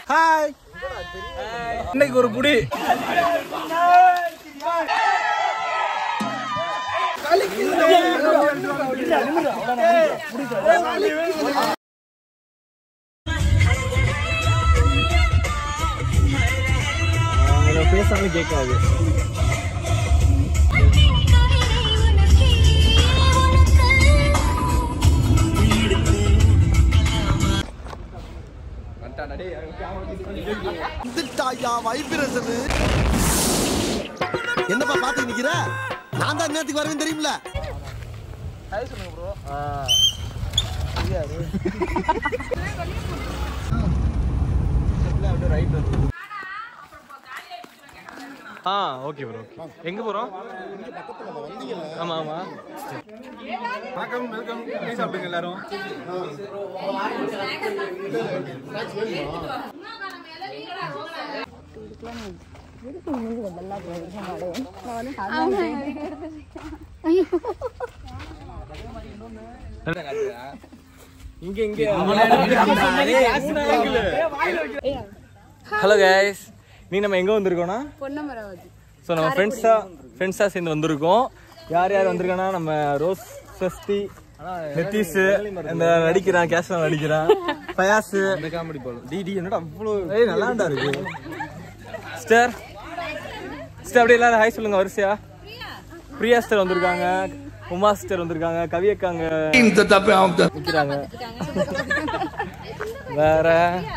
hi இன்னைக்கு ஒரு புடி பேசாம கேட்காது வந்துட்டாயா வைப்ரேஷன் என்னப்பா பாத்து நிக்கிற நான் தான் நேரத்துக்கு வருவேன் தெரியுமில ஆ ஓகே ப்ரோ எங்க போறோம் ஆமா ஆமா வணக்கம் வெல்கம் டீ சாப்பிடுங்க எல்லாரும் இங்க இங்க ஹலோ கைஸ் நீ நம்ம எங்க வந்திருக்கோம்னா பொன்னமராவதி ஸோ நம்ம ஃப்ரெண்ட்ஸாக ஃப்ரெண்ட்ஸாக சேர்ந்து வந்திருக்கோம் யார் யார் வந்திருக்கோன்னா நம்ம ரோஸ் சஸ்தி நிதிஷ் இந்த நடிக்கிறான் கேஷ்ல நடிக்கிறான் பயாஸ் காமெடி போலும் டிடி என்னடா அவ்வளோ ஏய் நல்லாண்டா இருக்கு சிஸ்டர் சிஸ்டர் அப்படியே எல்லாரும் ஹாய் சொல்லுங்க வரிசையா பிரியா சிஸ்டர் வந்திருக்காங்க உமா சிஸ்டர் வந்திருக்காங்க கவியக்காங்க நிற்கிறாங்க வேற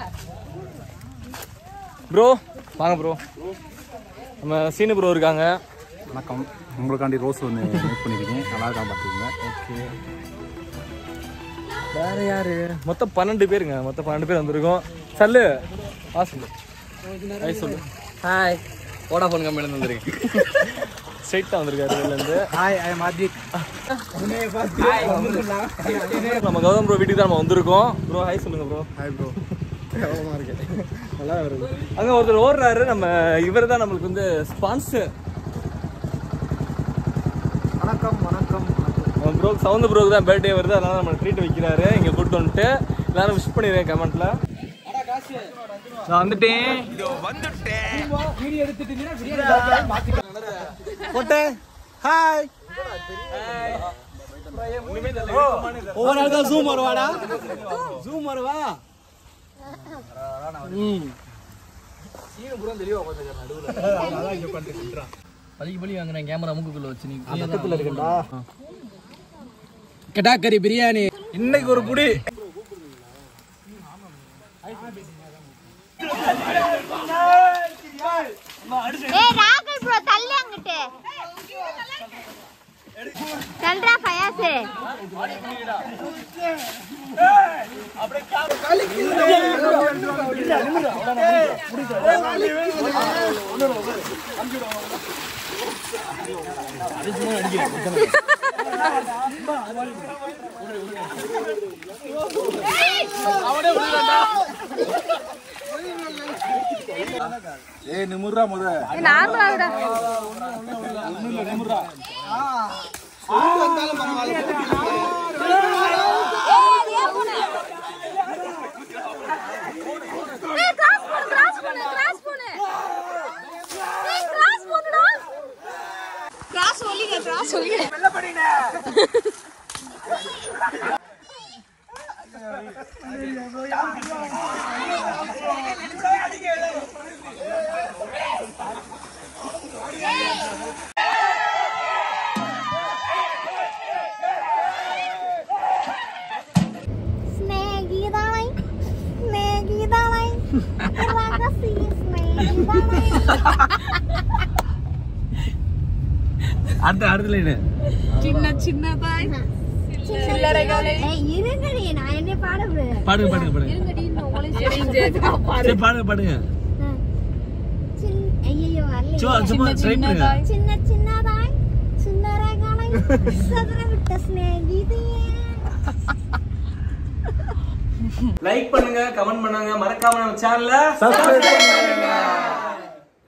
ப்ரோ வாங்க ப்ரோ நம்ம சீனு ப்ரோ இருக்காங்க வணக்கம் உங்களுக்காண்டி ரோஸ் ஒன்று மேக் பண்ணியிருக்கேன் நல்லா இருக்கான் பார்த்துக்கோங்க ஓகே வேற யாரு மொத்தம் பன்னெண்டு பேருங்க மொத்தம் பன்னெண்டு பேர் வந்திருக்கோம் சொல்லு வா சொல்லு ஹாய் சொல்லு ஹாய் வோடாஃபோன் கம்பெனிலேருந்து வந்திருக்கு ஸ்ட்ரைட்டாக வந்திருக்காரு இதுலேருந்து ஹாய் ஐ எம் ஆதிக் நம்ம கௌதம் ப்ரோ வீட்டுக்கு தான் நம்ம வந்திருக்கோம் ப்ரோ ஹாய் சொல்லுங்க ப்ரோ ஹாய் ப்ரோ நல்லா வருது அங்கே ஒருத்தர் ஓடுறாரு நம்ம இவர் தான் நம்மளுக்கு வந்து ஸ்பான்சர் வணக்கம் வணக்கம் நம்ம ப்ரோ சவுண்ட் ப்ரோக்கு தான் பர்த்டே வருது அதனால நம்ம ட்ரீட் வைக்கிறாரு இங்கே கூப்பிட்டு வந்துட்டு எல்லாரும் விஷ் பண்ணிடுறேன் கமெண்ட்ல நான் வந்துட்டேன் போட்டேன் ஹாய் ஒவ்வொரு நாள் தான் ஜூம் வருவாடா ஜூம் வருவா பலிக்கு பலி வாங்குறேன் கேமரா மூக்குக்குள்ள வச்சு நீ பக்கத்துல இருக்கா கெட்டாக்கறி பிரியாணி இன்னைக்கு ஒரு புடி ஏய் ராகுல் ப்ரோ தள்ளி அங்கிட்டு தள்ளுடா பயாசு ஏய் நிமுறா முத நார்மலா விட கிராஸ் ஒலிங்க கிராஸ் ஒலிங்க സ്നേഹിതളെ സ്നേഹിതളെ രഹസ്യ സ്നേഹിതളെ அடுத்த அடுத்த லைனு சின்ன சின்னதாய் சில்லறைகளை ஏய் இருங்கடி நான் என்ன பாட விடுறேன் பாடுங்க பாடுங்க பாடுங்க இருங்கடி உங்களை பாரு சரி பாடுங்க பாடுங்க ஐயோ சும்மா வரல சும்மா ட்ரை பண்ணுங்க சின்ன சின்னதாய் சுந்தரகளை சதுர விட்ட ஸ்நேகிதியே லைக் பண்ணுங்க கமெண்ட் பண்ணுங்க மறக்காம நம்ம சேனலை